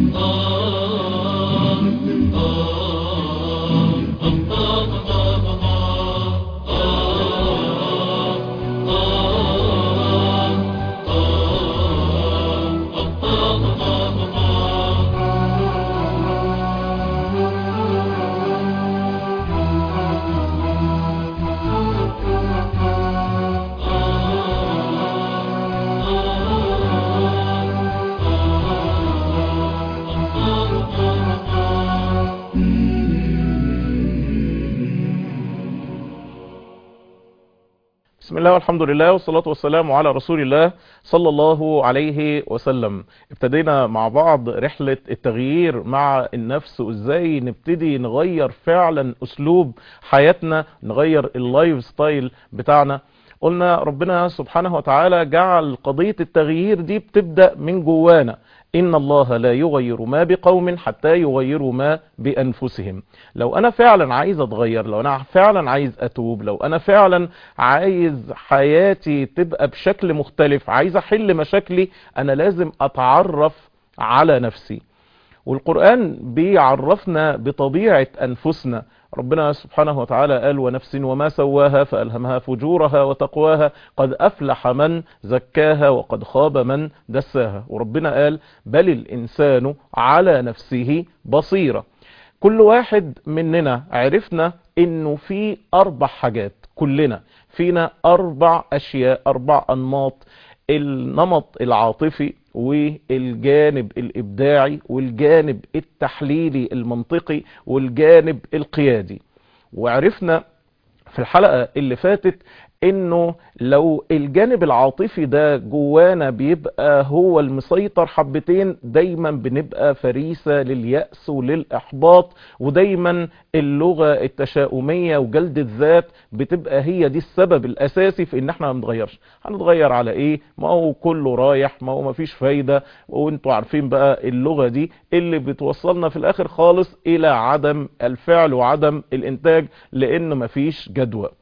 بسم الله والحمد لله والصلاة والسلام على رسول الله صلى الله عليه وسلم ابتدينا مع بعض رحلة التغيير مع النفس وازاي نبتدي نغير فعلا اسلوب حياتنا نغير اللايف ستايل بتاعنا قلنا ربنا سبحانه وتعالى جعل قضية التغيير دي بتبدأ من جوانا إن الله لا يغير ما بقوم حتى يغيروا ما بأنفسهم لو أنا فعلا عايز أتغير لو أنا فعلا عايز أتوب لو أنا فعلا عايز حياتي تبقى بشكل مختلف عايز أحل مشاكلي أنا لازم أتعرف على نفسي والقرآن بيعرفنا بطبيعة أنفسنا ربنا سبحانه وتعالى قال ونفس وما سواها فألهمها فجورها وتقواها قد أفلح من زكاها وقد خاب من دساها وربنا قال بل الإنسان على نفسه بصيرة كل واحد مننا عرفنا انه في اربع حاجات كلنا فينا اربع اشياء اربع انماط النمط العاطفي والجانب الابداعي والجانب التحليلي المنطقي والجانب القيادي وعرفنا في الحلقة اللي فاتت انه لو الجانب العاطفي ده جوانا بيبقى هو المسيطر حبتين دايما بنبقى فريسة لليأس وللإحباط ودايما اللغة التشاؤمية وجلد الذات بتبقى هي دي السبب الأساسي في ان احنا ما نتغيرش هنتغير على ايه ما هو كله رايح ما هو ما فيش فايدة وانتوا عارفين بقى اللغة دي اللي بتوصلنا في الاخر خالص الى عدم الفعل وعدم الانتاج لان ما فيش جدوى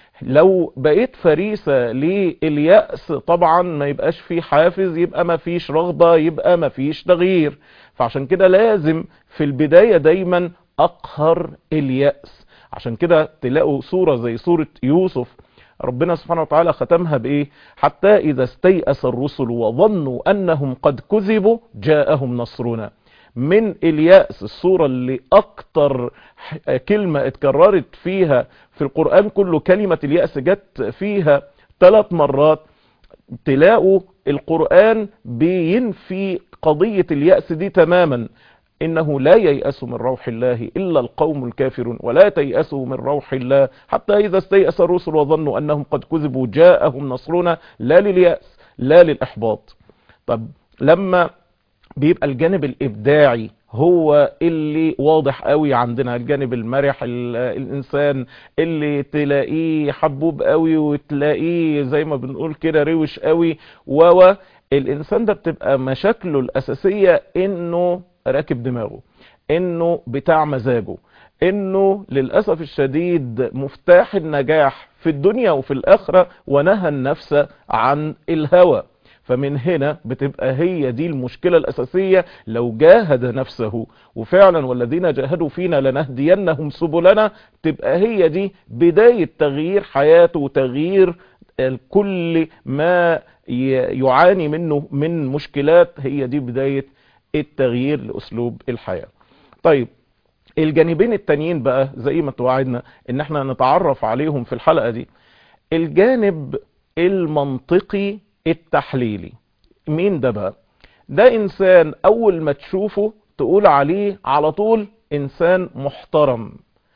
لو بقيت فريسة لليأس طبعا ما يبقاش في حافز يبقى ما فيش رغبة يبقى ما فيش تغيير فعشان كده لازم في البداية دايما أقهر اليأس عشان كده تلاقوا صورة زي صورة يوسف ربنا سبحانه وتعالى ختمها بإيه حتى إذا استيأس الرسل وظنوا أنهم قد كذبوا جاءهم نصرنا من اليأس الصورة اللي اكتر كلمة اتكررت فيها في القرآن كله كلمة اليأس جت فيها ثلاث مرات تلاقوا القرآن بينفي قضية اليأس دي تماما إنه لا ييأس من روح الله إلا القوم الكافرون ولا تيأسوا من روح الله حتى إذا استيأس الرسل وظنوا أنهم قد كذبوا جاءهم نصرنا لا لليأس لا للإحباط طب لما بيبقى الجانب الابداعي هو اللي واضح قوي عندنا الجانب المرح الانسان اللي تلاقيه حبوب قوي وتلاقيه زي ما بنقول كده روش قوي و الانسان ده بتبقى مشاكله الاساسية انه راكب دماغه انه بتاع مزاجه انه للأسف الشديد مفتاح النجاح في الدنيا وفي الاخرة ونهى النفس عن الهوى فمن هنا بتبقى هي دي المشكلة الأساسية لو جاهد نفسه وفعلا والذين جاهدوا فينا لنهدينهم سبلنا تبقى هي دي بداية تغيير حياته وتغيير كل ما يعاني منه من مشكلات هي دي بداية التغيير لأسلوب الحياة طيب الجانبين التانيين بقى زي ما توعدنا ان احنا نتعرف عليهم في الحلقة دي الجانب المنطقي التحليلي مين ده بقى ده انسان اول ما تشوفه تقول عليه على طول انسان محترم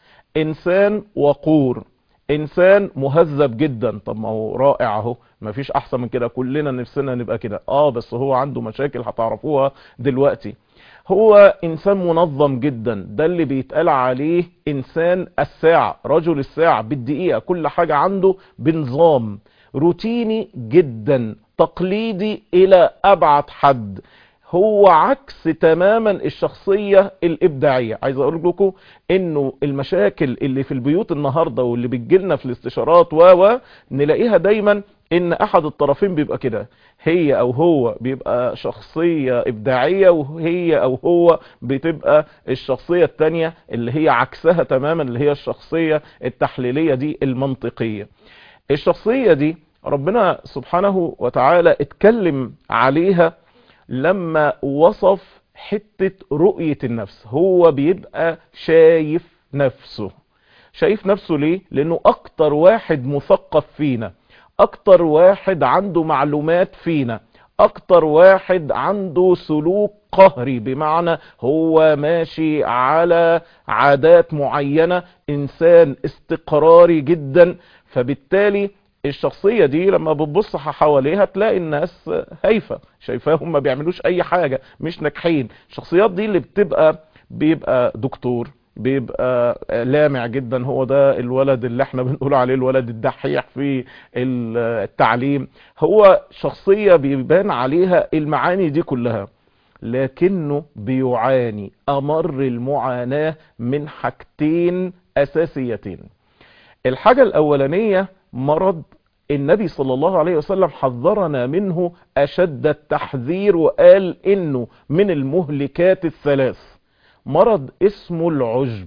انسان وقور انسان مهذب جدا طب ما هو رائع اهو ما فيش احسن من كده كلنا نفسنا نبقى كده اه بس هو عنده مشاكل هتعرفوها دلوقتي هو انسان منظم جدا ده اللي بيتقال عليه انسان الساعة رجل الساعة بالدقيقة كل حاجة عنده بنظام روتيني جدا تقليدي الى ابعد حد هو عكس تماما الشخصية الإبداعية عايز أقول لكم إنه المشاكل اللي في البيوت النهاردة واللي بتجيلنا في الاستشارات و و نلاقيها دايما إن أحد الطرفين بيبقى كده هي أو هو بيبقى شخصية إبداعية وهي أو هو بتبقى الشخصية التانية اللي هي عكسها تماما اللي هي الشخصية التحليلية دي المنطقية الشخصية دي ربنا سبحانه وتعالى اتكلم عليها لما وصف حتة رؤية النفس هو بيبقى شايف نفسه شايف نفسه ليه لانه اكتر واحد مثقف فينا اكتر واحد عنده معلومات فينا اكتر واحد عنده سلوك قهري بمعنى هو ماشي على عادات معينة انسان استقراري جدا فبالتالي الشخصية دي لما بتبص حواليها تلاقي الناس هايفة شايفاهم ما بيعملوش اي حاجة مش ناجحين الشخصيات دي اللي بتبقى بيبقى دكتور بيبقى لامع جدا هو ده الولد اللي احنا بنقول عليه الولد الدحيح في التعليم هو شخصية بيبان عليها المعاني دي كلها لكنه بيعاني امر المعاناة من حاجتين اساسيتين الحاجة الاولانية مرض النبي صلى الله عليه وسلم حذرنا منه اشد التحذير وقال انه من المهلكات الثلاث مرض اسمه العجب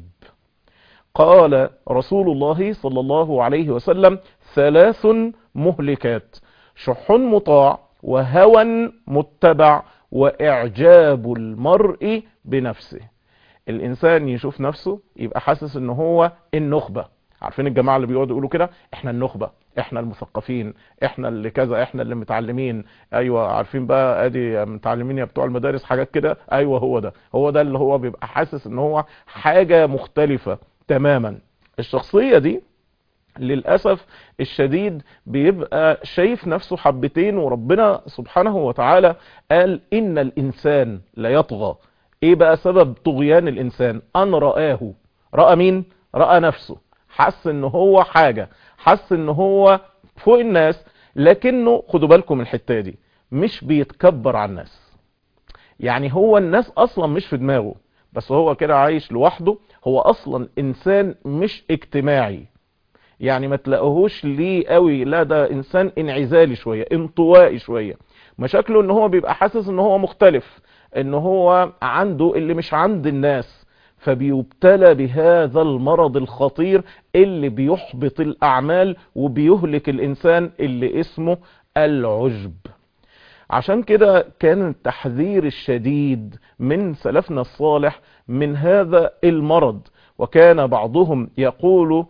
قال رسول الله صلى الله عليه وسلم ثلاث مهلكات شح مطاع وهوى متبع واعجاب المرء بنفسه الانسان يشوف نفسه يبقى حاسس ان هو النخبة عارفين الجماعة اللي بيقعدوا يقولوا كده احنا النخبة احنا المثقفين احنا اللي كذا احنا اللي متعلمين ايوه عارفين بقى ادي متعلمين يا بتوع المدارس حاجات كده ايوه هو ده هو ده اللي هو بيبقى حاسس ان هو حاجة مختلفة تماما الشخصية دي للأسف الشديد بيبقى شايف نفسه حبتين وربنا سبحانه وتعالى قال إن الإنسان لا يطغى إيه بقى سبب طغيان الإنسان أن رآه رأى مين رأى نفسه حس إن هو حاجة حس إن هو فوق الناس لكنه خدوا بالكم الحتة دي مش بيتكبر على الناس يعني هو الناس أصلا مش في دماغه بس هو كده عايش لوحده هو أصلا إنسان مش اجتماعي يعني ما تلاقوهوش ليه قوي لا ده انسان انعزالي شوية انطوائي شوية مشاكله ان هو بيبقى حاسس ان هو مختلف ان هو عنده اللي مش عند الناس فبيبتلى بهذا المرض الخطير اللي بيحبط الاعمال وبيهلك الانسان اللي اسمه العجب عشان كده كان التحذير الشديد من سلفنا الصالح من هذا المرض وكان بعضهم يقول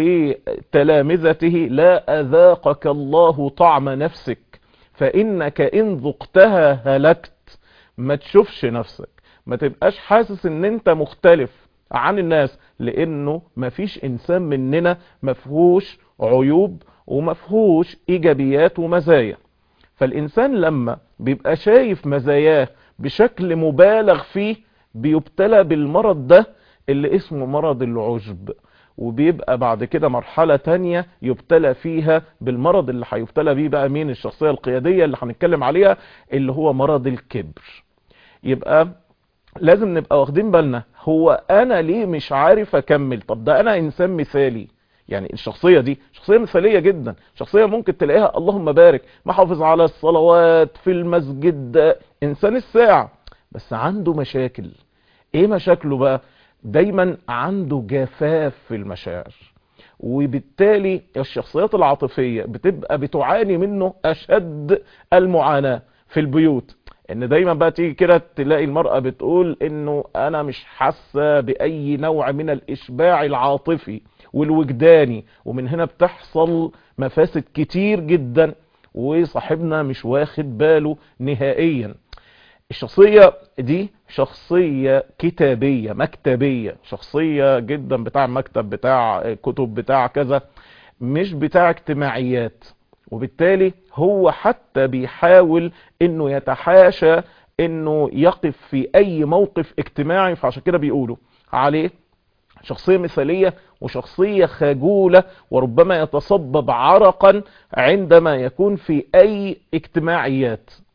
لتلامذته لا أذاقك الله طعم نفسك فإنك إن ذقتها هلكت ما تشوفش نفسك ما تبقاش حاسس ان انت مختلف عن الناس لانه مفيش انسان مننا مفهوش عيوب ومفهوش ايجابيات ومزايا فالانسان لما بيبقى شايف مزاياه بشكل مبالغ فيه بيبتلى بالمرض ده اللي اسمه مرض العجب وبيبقى بعد كده مرحلة تانية يبتلى فيها بالمرض اللي هيبتلى بيه بقى مين الشخصية القيادية اللي هنتكلم عليها اللي هو مرض الكبر يبقى لازم نبقى واخدين بالنا هو انا ليه مش عارف اكمل طب ده انا انسان مثالي يعني الشخصية دي شخصية مثالية جدا شخصية ممكن تلاقيها اللهم بارك محافظ على الصلوات في المسجد انسان الساعة بس عنده مشاكل ايه مشاكله بقى دايما عنده جفاف في المشاعر وبالتالي الشخصيات العاطفية بتبقى بتعاني منه اشد المعاناة في البيوت ان دايما بقى تيجي كده تلاقي المرأة بتقول انه انا مش حاسة باي نوع من الاشباع العاطفي والوجداني ومن هنا بتحصل مفاسد كتير جدا وصاحبنا مش واخد باله نهائيا الشخصية دي شخصية كتابية مكتبية شخصية جدا بتاع مكتب بتاع كتب بتاع كذا مش بتاع اجتماعيات وبالتالي هو حتى بيحاول انه يتحاشى انه يقف في اي موقف اجتماعي فعشان كده بيقولوا عليه شخصية مثالية وشخصية خجولة وربما يتصبب عرقا عندما يكون في اي اجتماعيات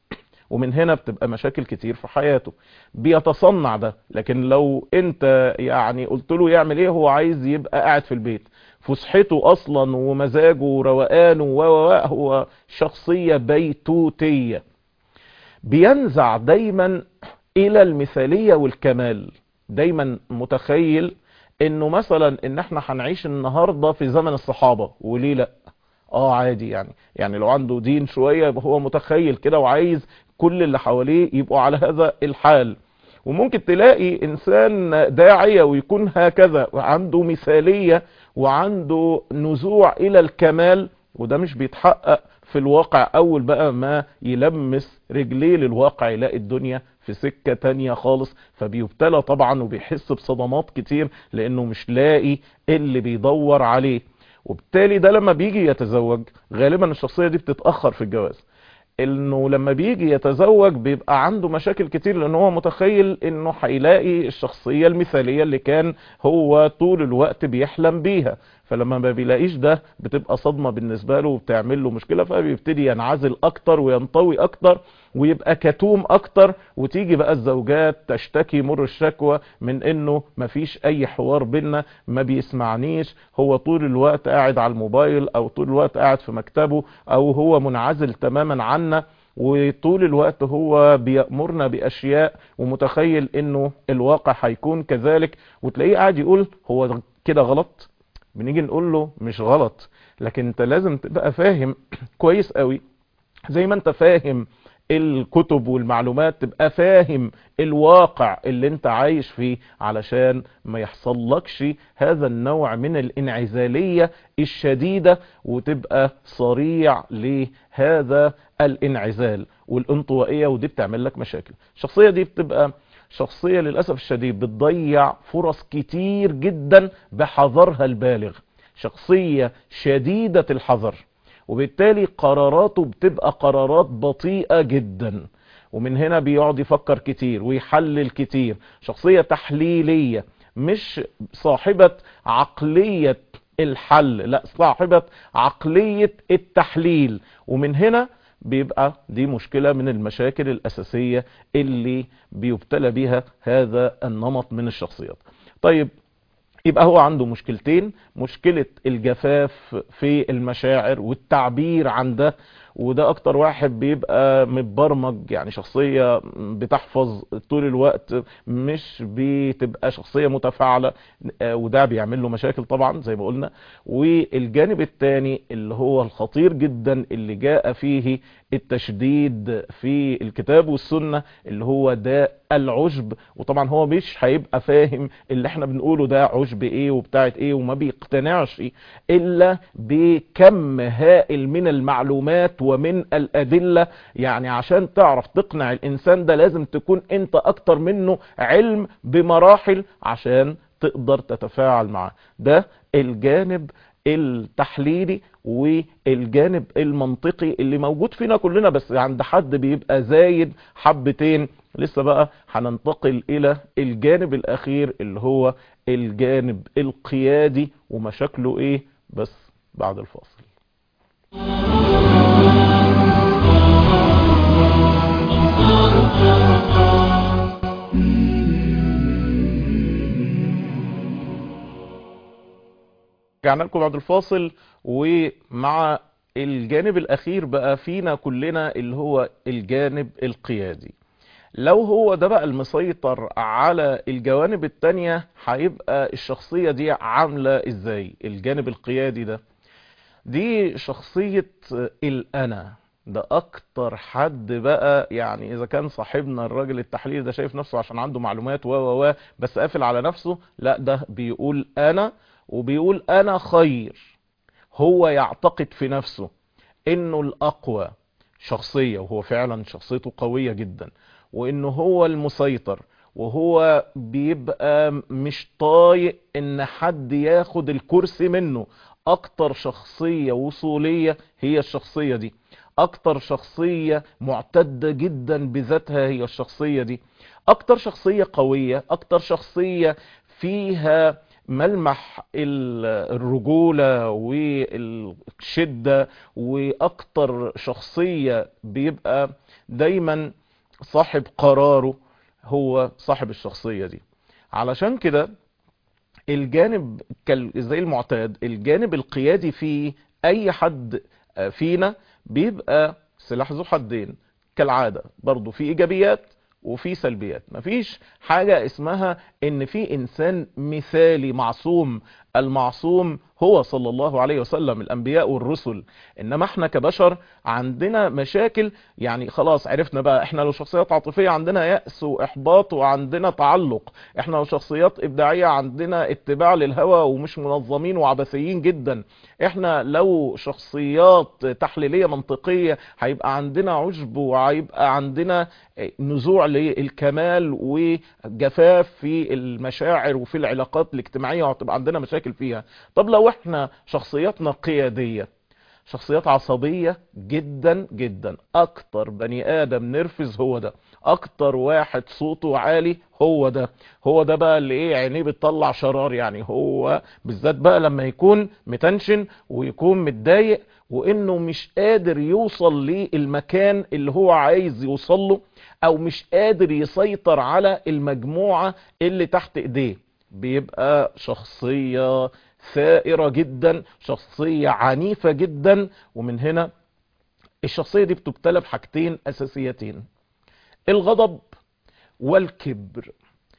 ومن هنا بتبقى مشاكل كتير في حياته بيتصنع ده لكن لو انت يعني قلت له يعمل ايه هو عايز يبقى قاعد في البيت فسحته اصلا ومزاجه وروقانه و هو شخصية بيتوتية بينزع دايما الى المثالية والكمال دايما متخيل انه مثلا ان احنا هنعيش النهاردة في زمن الصحابة وليه لا اه عادي يعني يعني لو عنده دين شوية يبقى هو متخيل كده وعايز كل اللي حواليه يبقوا على هذا الحال وممكن تلاقي انسان داعية ويكون هكذا وعنده مثالية وعنده نزوع الى الكمال وده مش بيتحقق في الواقع اول بقى ما يلمس رجليه للواقع يلاقي الدنيا في سكة تانية خالص فبيبتلى طبعا وبيحس بصدمات كتير لانه مش لاقي اللي بيدور عليه وبالتالي ده لما بيجي يتزوج غالبا الشخصية دي بتتأخر في الجواز انه لما بيجي يتزوج بيبقى عنده مشاكل كتير لان هو متخيل انه هيلاقي الشخصية المثالية اللي كان هو طول الوقت بيحلم بيها فلما ما بيلاقيش ده بتبقى صدمة بالنسبة له وبتعمل له مشكلة فبيبتدي ينعزل اكتر وينطوي اكتر ويبقى كتوم اكتر وتيجي بقى الزوجات تشتكي مر الشكوى من انه مفيش اي حوار بينا ما بيسمعنيش هو طول الوقت قاعد على الموبايل او طول الوقت قاعد في مكتبه او هو منعزل تماما عنا وطول الوقت هو بيأمرنا بأشياء ومتخيل انه الواقع هيكون كذلك وتلاقيه قاعد يقول هو كده غلط بنيجي نقول له مش غلط لكن انت لازم تبقى فاهم كويس قوي زي ما انت فاهم الكتب والمعلومات تبقى فاهم الواقع اللي انت عايش فيه علشان ما يحصلكش هذا النوع من الانعزالية الشديدة وتبقى صريع لهذا الانعزال والانطوائية ودي بتعمل لك مشاكل الشخصية دي بتبقى شخصية للأسف الشديد بتضيع فرص كتير جدا بحذرها البالغ شخصية شديدة الحذر وبالتالي قراراته بتبقى قرارات بطيئة جدا ومن هنا بيقعد يفكر كتير ويحلل كتير شخصية تحليلية مش صاحبة عقلية الحل لا صاحبة عقلية التحليل ومن هنا بيبقى دي مشكلة من المشاكل الأساسية اللي بيبتلى بها هذا النمط من الشخصيات طيب يبقى هو عنده مشكلتين مشكلة الجفاف في المشاعر والتعبير عن ده وده اكتر واحد بيبقى متبرمج يعني شخصية بتحفظ طول الوقت مش بتبقى شخصية متفاعلة وده بيعمل له مشاكل طبعا زي ما قلنا والجانب الثاني اللي هو الخطير جدا اللي جاء فيه التشديد في الكتاب والسنة اللي هو داء العجب وطبعا هو مش هيبقى فاهم اللي احنا بنقوله ده عجب ايه وبتاعت ايه وما بيقتنعش الا بكم هائل من المعلومات ومن الادلة يعني عشان تعرف تقنع الانسان ده لازم تكون انت اكتر منه علم بمراحل عشان تقدر تتفاعل معاه ده الجانب التحليلي والجانب المنطقي اللي موجود فينا كلنا بس عند حد بيبقى زايد حبتين لسه بقى هننتقل الى الجانب الاخير اللي هو الجانب القيادي ومشاكله ايه بس بعد الفاصل رجعنا لكم بعد الفاصل ومع الجانب الاخير بقى فينا كلنا اللي هو الجانب القيادي لو هو ده بقى المسيطر على الجوانب التانية هيبقى الشخصية دي عاملة ازاي الجانب القيادي ده دي شخصية الانا ده اكتر حد بقى يعني اذا كان صاحبنا الراجل التحليل ده شايف نفسه عشان عنده معلومات و و و بس قافل على نفسه لا ده بيقول انا وبيقول انا خير هو يعتقد في نفسه انه الاقوى شخصية وهو فعلا شخصيته قوية جدا وانه هو المسيطر وهو بيبقى مش طايق ان حد ياخد الكرسي منه اكتر شخصية وصولية هي الشخصية دي اكتر شخصية معتدة جدا بذاتها هي الشخصية دي اكتر شخصية قوية اكتر شخصية فيها ملمح الرجولة والشدة واكتر شخصية بيبقى دايما صاحب قراره هو صاحب الشخصية دي علشان كده الجانب زي المعتاد الجانب القيادي في اي حد فينا بيبقى سلاح ذو حدين كالعادة برضو في ايجابيات وفي سلبيات مفيش حاجة اسمها ان في انسان مثالي معصوم المعصوم هو صلى الله عليه وسلم الانبياء والرسل انما احنا كبشر عندنا مشاكل يعني خلاص عرفنا بقى احنا لو شخصيات عاطفية عندنا يأس واحباط وعندنا تعلق احنا لو شخصيات ابداعية عندنا اتباع للهوى ومش منظمين وعبثيين جدا احنا لو شخصيات تحليلية منطقية هيبقى عندنا عجب وهيبقى عندنا نزوع للكمال وجفاف في المشاعر وفي العلاقات الاجتماعية وهتبقى عندنا مشاكل فيها طب لو احنا شخصياتنا قيادية شخصيات عصبية جدا جدا اكتر بني ادم نرفز هو ده اكتر واحد صوته عالي هو ده هو ده بقى اللي ايه عينيه بتطلع شرار يعني هو بالذات بقى لما يكون متنشن ويكون متضايق وانه مش قادر يوصل للمكان اللي هو عايز يوصل له او مش قادر يسيطر على المجموعة اللي تحت ايديه بيبقى شخصية ثائرة جدا شخصية عنيفة جدا ومن هنا الشخصية دي بتبتلى بحاجتين اساسيتين الغضب والكبر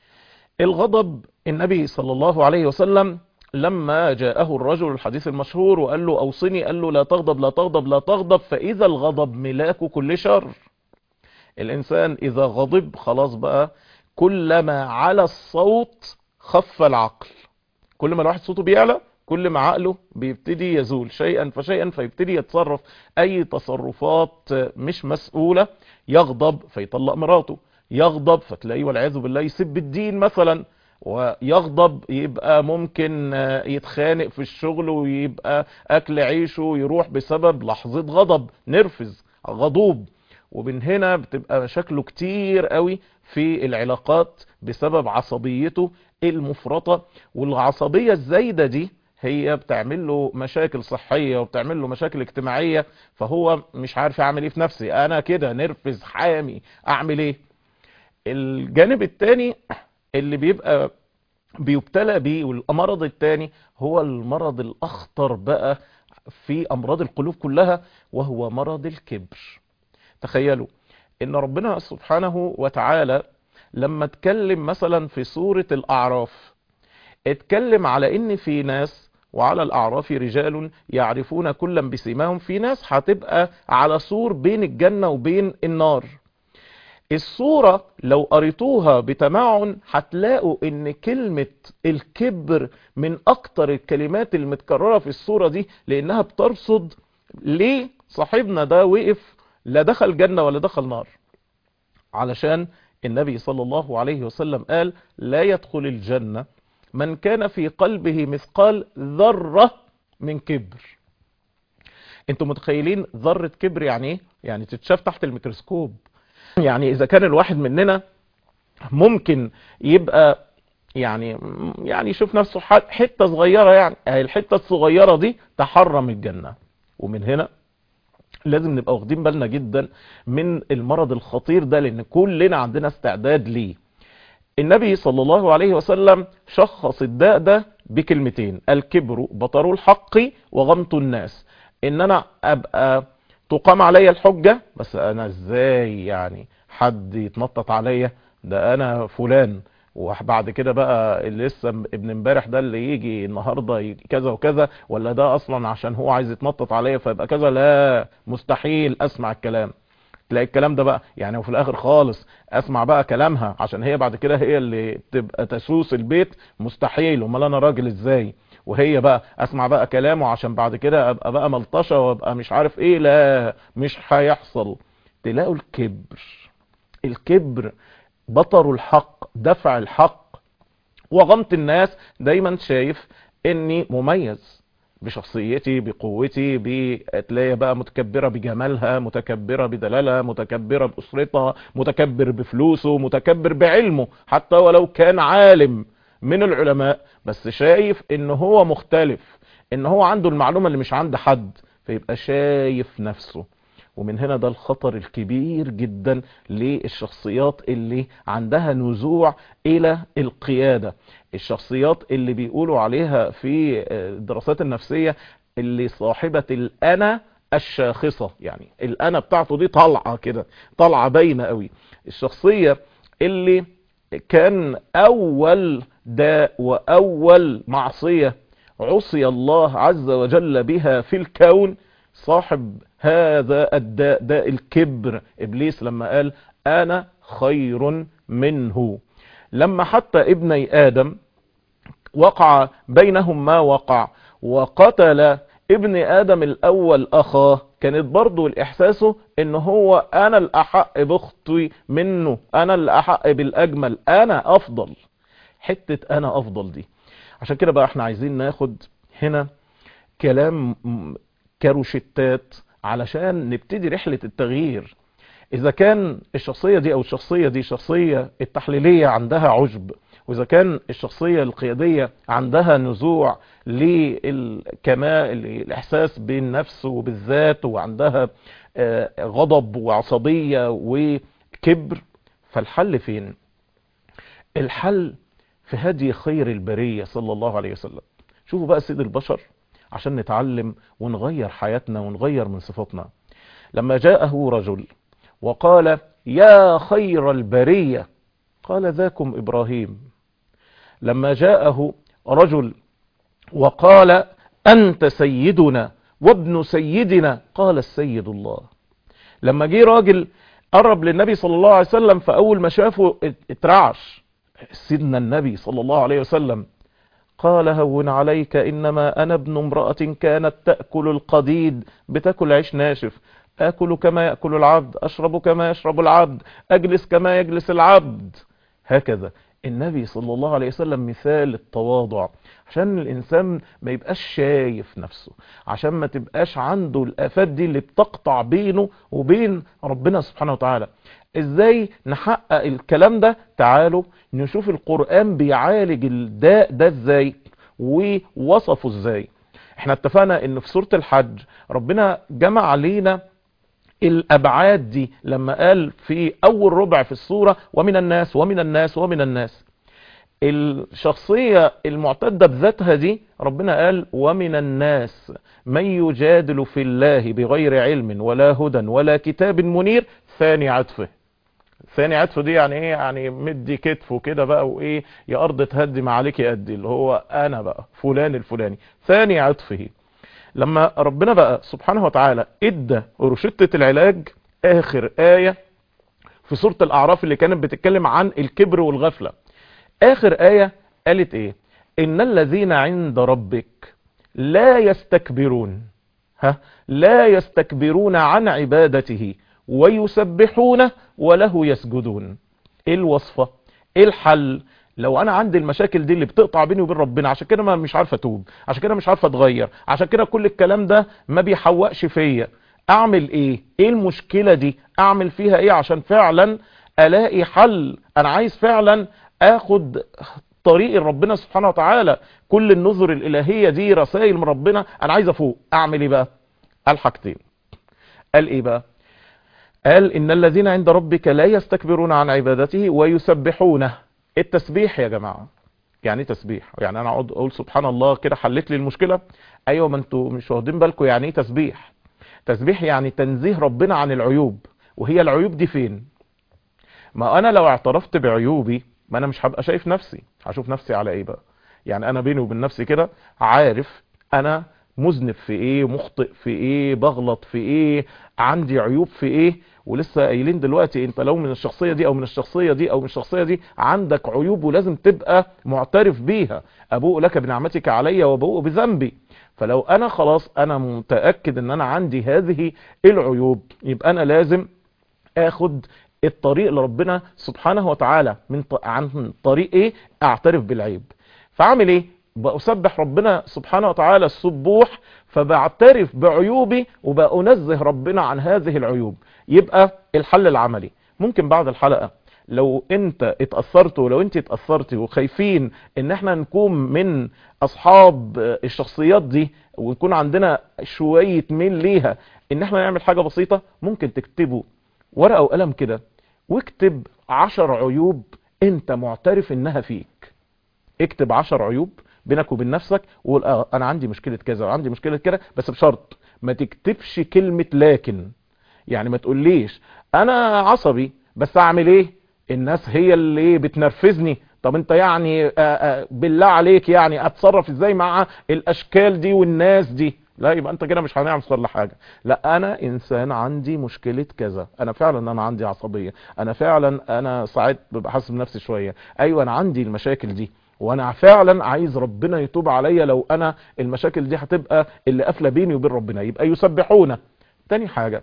الغضب النبي صلى الله عليه وسلم لما جاءه الرجل الحديث المشهور وقال له اوصني قال له لا تغضب لا تغضب لا تغضب فاذا الغضب ملاك كل شر الانسان اذا غضب خلاص بقى كلما على الصوت خف العقل كل ما الواحد صوته بيعلى كل ما عقله بيبتدي يزول شيئا فشيئا فيبتدي يتصرف اي تصرفات مش مسؤولة يغضب فيطلق مراته يغضب فتلاقيه والعياذ بالله يسب الدين مثلا ويغضب يبقى ممكن يتخانق في الشغل ويبقى اكل عيشه يروح بسبب لحظة غضب نرفز غضوب ومن هنا بتبقى مشاكله كتير قوي في العلاقات بسبب عصبيته المفرطة والعصبية الزايدة دي هي بتعمل له مشاكل صحية وبتعمل له مشاكل اجتماعية فهو مش عارف اعمل ايه في نفسي انا كده نرفز حامي اعمل ايه الجانب التاني اللي بيبقى بيبتلى بيه والمرض التاني هو المرض الاخطر بقى في امراض القلوب كلها وهو مرض الكبر تخيلوا ان ربنا سبحانه وتعالى لما اتكلم مثلا في سورة الاعراف اتكلم على ان في ناس وعلى الاعراف رجال يعرفون كلا بسيماهم في ناس هتبقى على سور بين الجنة وبين النار الصورة لو قريتوها بتمعن هتلاقوا ان كلمة الكبر من اكتر الكلمات المتكررة في الصورة دي لانها بترصد ليه صاحبنا ده وقف لا دخل جنة ولا دخل نار علشان النبي صلى الله عليه وسلم قال لا يدخل الجنة من كان في قلبه مثقال ذرة من كبر انتوا متخيلين ذرة كبر يعني ايه يعني تتشاف تحت الميكروسكوب يعني اذا كان الواحد مننا ممكن يبقى يعني يعني يشوف نفسه حتة صغيرة يعني الحتة الصغيرة دي تحرم الجنة ومن هنا لازم نبقى واخدين بالنا جدا من المرض الخطير ده لان كلنا عندنا استعداد ليه النبي صلى الله عليه وسلم شخص الداء ده بكلمتين الكبر بطر الحق وغمط الناس ان انا ابقى تقام عليا الحجة بس انا ازاي يعني حد يتنطط عليا ده انا فلان وبعد كده بقى اللي لسه ابن امبارح ده اللي يجي النهارده كذا وكذا ولا ده اصلا عشان هو عايز يتنطط عليا فيبقى كذا لا مستحيل اسمع الكلام تلاقي الكلام ده بقى يعني وفي الاخر خالص اسمع بقى كلامها عشان هي بعد كده هي اللي تبقى تسوس البيت مستحيل امال انا راجل ازاي وهي بقى اسمع بقى كلامه عشان بعد كده ابقى بقى ملطشه وابقى مش عارف ايه لا مش هيحصل تلاقوا الكبر الكبر بطر الحق دفع الحق وغمط الناس دايما شايف اني مميز بشخصيتي بقوتي بتلاقي بقى متكبرة بجمالها متكبرة بدلالها متكبرة بأسرتها متكبر بفلوسه متكبر بعلمه حتى ولو كان عالم من العلماء بس شايف ان هو مختلف ان هو عنده المعلومة اللي مش عند حد فيبقى شايف نفسه ومن هنا ده الخطر الكبير جدا للشخصيات اللي عندها نزوع الى القيادة الشخصيات اللي بيقولوا عليها في الدراسات النفسية اللي صاحبة الانا الشاخصة يعني الانا بتاعته دي طالعة كده طالعة باينة قوي الشخصية اللي كان اول داء واول معصية عصي الله عز وجل بها في الكون صاحب هذا الداء داء الكبر ابليس لما قال انا خير منه لما حتى ابني ادم وقع بينهم ما وقع وقتل ابن ادم الاول اخاه كانت برضو الاحساسه ان هو انا الاحق باختي منه انا الاحق بالاجمل انا افضل حتة انا افضل دي عشان كده بقى احنا عايزين ناخد هنا كلام كروشتات علشان نبتدي رحلة التغيير اذا كان الشخصية دي او الشخصية دي شخصية التحليلية عندها عجب واذا كان الشخصية القيادية عندها نزوع للكمال الاحساس بالنفس وبالذات وعندها غضب وعصبية وكبر فالحل فين الحل في هدي خير البرية صلى الله عليه وسلم شوفوا بقى سيد البشر عشان نتعلم ونغير حياتنا ونغير من صفاتنا لما جاءه رجل وقال يا خير البرية قال ذاكم إبراهيم لما جاءه رجل وقال أنت سيدنا وابن سيدنا قال السيد الله لما جه راجل قرب للنبي صلى الله عليه وسلم فأول ما شافه اترعش سيدنا النبي صلى الله عليه وسلم قال هون عليك إنما أنا ابن امرأة كانت تأكل القديد بتاكل عيش ناشف آكل كما يأكل العبد أشرب كما يشرب العبد أجلس كما يجلس العبد هكذا النبي صلى الله عليه وسلم مثال التواضع عشان الإنسان ما يبقاش شايف نفسه عشان ما تبقاش عنده الآفات دي اللي بتقطع بينه وبين ربنا سبحانه وتعالى ازاي نحقق الكلام ده تعالوا نشوف القرآن بيعالج الداء ده ازاي ووصفه ازاي احنا اتفقنا ان في سورة الحج ربنا جمع علينا الابعاد دي لما قال في اول ربع في السورة ومن الناس ومن الناس ومن الناس الشخصية المعتدة بذاتها دي ربنا قال ومن الناس من يجادل في الله بغير علم ولا هدى ولا كتاب منير ثاني عطفه ثاني عطفه دي يعني ايه يعني مدي كتفه كده بقى وايه يا ارض تهدي ما عليك يأدي اللي هو انا بقى فلان الفلاني ثاني عطفه لما ربنا بقى سبحانه وتعالى ادى روشتة العلاج اخر آية في سورة الاعراف اللي كانت بتتكلم عن الكبر والغفلة اخر آية قالت ايه ان الذين عند ربك لا يستكبرون ها لا يستكبرون عن عبادته ويسبحونه وله يسجدون ايه الوصفة ايه الحل لو انا عندي المشاكل دي اللي بتقطع بيني وبين ربنا عشان كده ما مش عارف اتوب عشان كده مش عارف اتغير عشان كده كل الكلام ده ما بيحوقش فيا اعمل ايه ايه المشكلة دي اعمل فيها ايه عشان فعلا الاقي حل انا عايز فعلا اخد طريق ربنا سبحانه وتعالى كل النذر الالهية دي رسائل من ربنا انا عايز افوق اعمل ايه بقى قال حاجتين قال ايه بقى قال ان الذين عند ربك لا يستكبرون عن عبادته ويسبحونه التسبيح يا جماعة يعني ايه تسبيح يعني انا اقعد اقول سبحان الله كده حلت لي المشكلة ايوه ما انتوا مش واخدين بالكم يعني ايه تسبيح تسبيح يعني تنزيه ربنا عن العيوب وهي العيوب دي فين ما انا لو اعترفت بعيوبي ما انا مش هبقى شايف نفسي هشوف نفسي على ايه بقى يعني انا بيني وبين نفسي كده عارف انا مذنب في ايه مخطئ في ايه بغلط في ايه عندي عيوب في ايه ولسه قايلين دلوقتي انت لو من الشخصية دي او من الشخصية دي او من الشخصية دي عندك عيوب ولازم تبقى معترف بيها ابوء لك بنعمتك علي وابوء بذنبي فلو انا خلاص انا متأكد ان انا عندي هذه العيوب يبقى انا لازم اخد الطريق لربنا سبحانه وتعالى من ط... عن طريق ايه اعترف بالعيب فاعمل ايه بأسبح ربنا سبحانه وتعالى السبوح فبعترف بعيوبي وبأنزه ربنا عن هذه العيوب يبقى الحل العملي ممكن بعد الحلقة لو انت اتأثرت ولو انت اتأثرت وخايفين ان احنا نكون من اصحاب الشخصيات دي ويكون عندنا شوية ميل ليها ان احنا نعمل حاجة بسيطة ممكن تكتبوا ورقة وقلم كده واكتب عشر عيوب انت معترف انها فيك اكتب عشر عيوب بينك وبين نفسك وقول اه انا عندي مشكلة كذا وعندي مشكلة كده بس بشرط ما تكتبش كلمة لكن يعني ما تقوليش انا عصبي بس اعمل ايه الناس هي اللي بتنرفزني طب انت يعني آآ آآ بالله عليك يعني اتصرف ازاي مع الاشكال دي والناس دي لا يبقى انت كده مش هنعمل حاجه لا انا انسان عندي مشكله كذا انا فعلا انا عندي عصبيه انا فعلا انا ساعات ببقى حاسس بنفسي شويه ايوه انا عندي المشاكل دي وانا فعلا عايز ربنا يتوب عليا لو انا المشاكل دي هتبقى اللي قافله بيني وبين ربنا يبقى يسبحونا تاني حاجه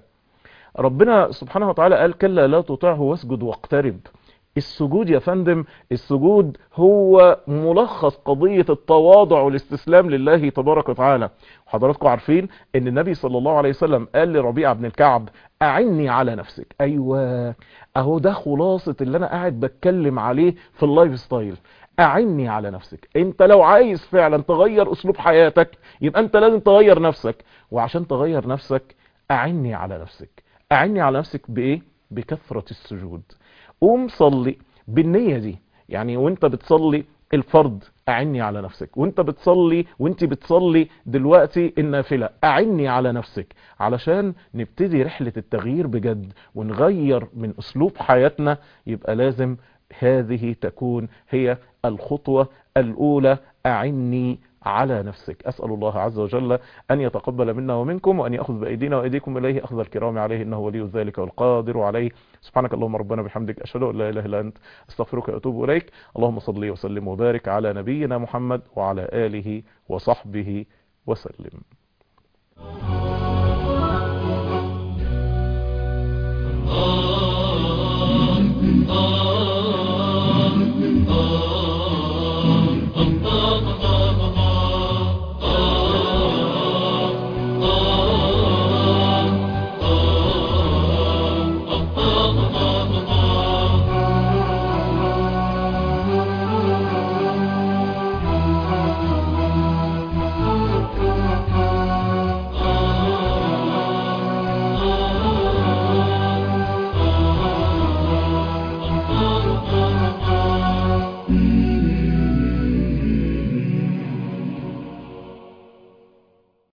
ربنا سبحانه وتعالى قال كلا لا تطعه واسجد واقترب السجود يا فندم السجود هو ملخص قضية التواضع والاستسلام لله تبارك وتعالى وحضراتكم عارفين ان النبي صلى الله عليه وسلم قال لربيعة بن الكعب اعني على نفسك ايوه اهو ده خلاصة اللي انا قاعد بتكلم عليه في اللايف ستايل اعني على نفسك انت لو عايز فعلا تغير اسلوب حياتك يبقى انت لازم تغير نفسك وعشان تغير نفسك اعني على نفسك اعني على نفسك بايه بكثرة السجود قوم صلي بالنية دي يعني وانت بتصلي الفرض اعني على نفسك وانت بتصلي وانت بتصلي دلوقتي النافلة اعني على نفسك علشان نبتدي رحلة التغيير بجد ونغير من اسلوب حياتنا يبقى لازم هذه تكون هي الخطوة الاولى اعني على نفسك أسأل الله عز وجل أن يتقبل منا ومنكم وأن يأخذ بأيدينا وأيديكم إليه أخذ الكرام عليه إنه ولي ذلك والقادر عليه سبحانك اللهم ربنا بحمدك أشهد أن لا إله إلا أنت أستغفرك وأتوب إليك اللهم صل وسلم وبارك على نبينا محمد وعلى آله وصحبه وسلم آه آه